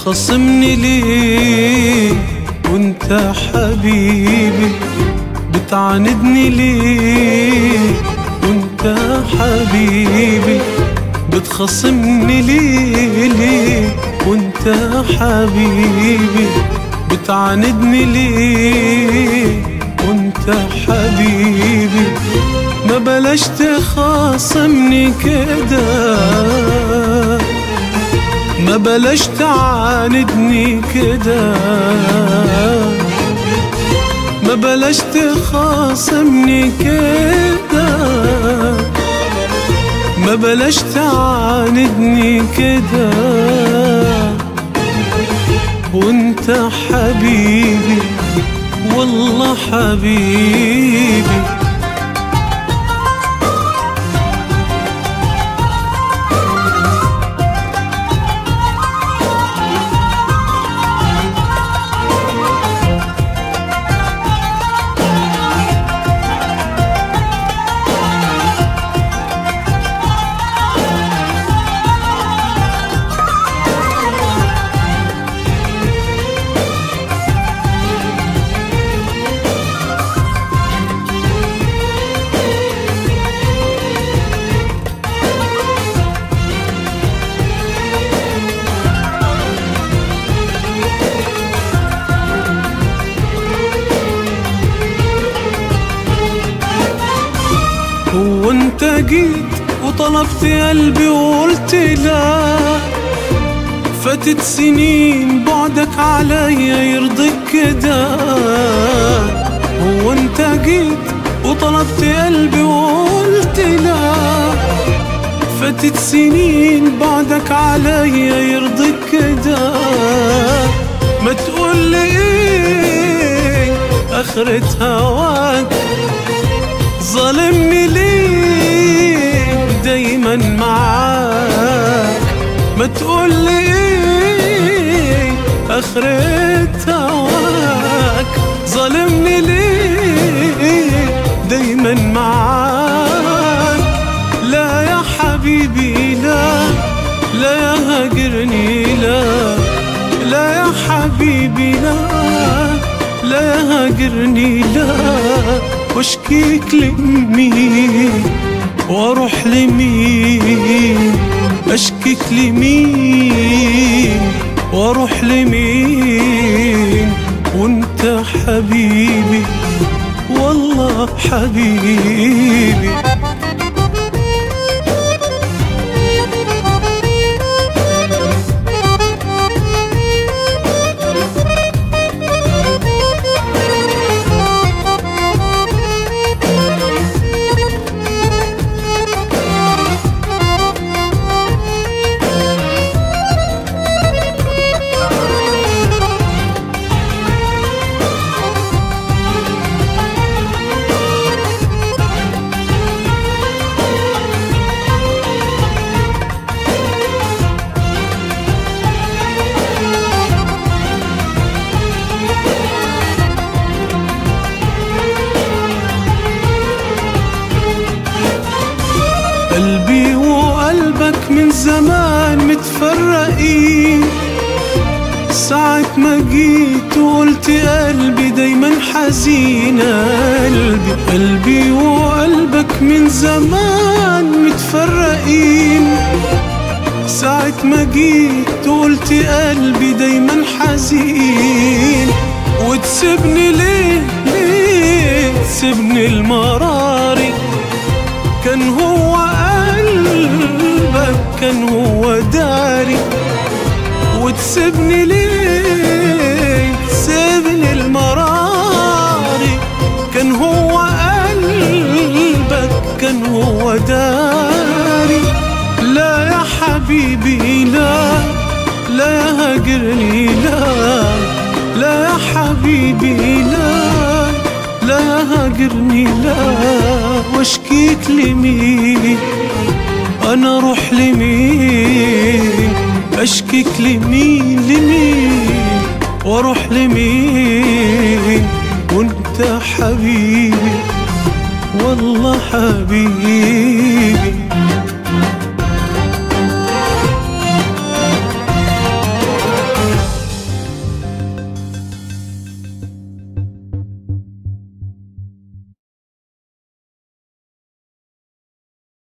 بتخصمني ليه وانت حبيبي بتعاندني ليه وانت حبيبي بتخصمني ليه ليه وانت حبيبي بتعاندني ليه وانت حبيبي ما بلاش تخاصمني كده ما بلاش تعاندني كده ما بلاش تخاصمني كده ما بلاش تعاندني كده وانت حبيبي والله حبيبي هو انت جيت وطلبت قلبي وقلت لا فاتت سنين بعدك عليا يرضيك كده هو انت جيت وطلبت قلبي وقلت لا فاتت سنين بعدك عليا يرضيك كده ما تقول لي ايه اخرة هواك ظالمني ليه دايما معاك ما تقول لي ايه اخرة هواك ظالمني ليه دايما معاك لا يا حبيبي لا لا يا هاجرني لا لا يا حبيبي لا لا يا هاجرني لا واشكيك لمين واروح لمين اشكيك لمين واروح لمين وانت حبيبي والله حبيبي قلبي وقلبك من زمان متفرقين ساعة ما جيت وقلت قلبي دايما حزين قلبي قلبي وقلبك من زمان متفرقين ساعة ما جيت وقلت قلبي دايما حزين وتسيبني ليه ليه تسيبني المراري كان هو قلبك كان هو داري وتسيبني ليه تسيبني المراري كان هو قلبك كان هو داري لا يا حبيبي لا لا يا هاجرني لا لا يا حبيبي لا لا يا هاجرني لا واشكيك لمين انا اروح لمين اشكيك لمين لمين واروح لمين وانت حبيبي والله حبيبي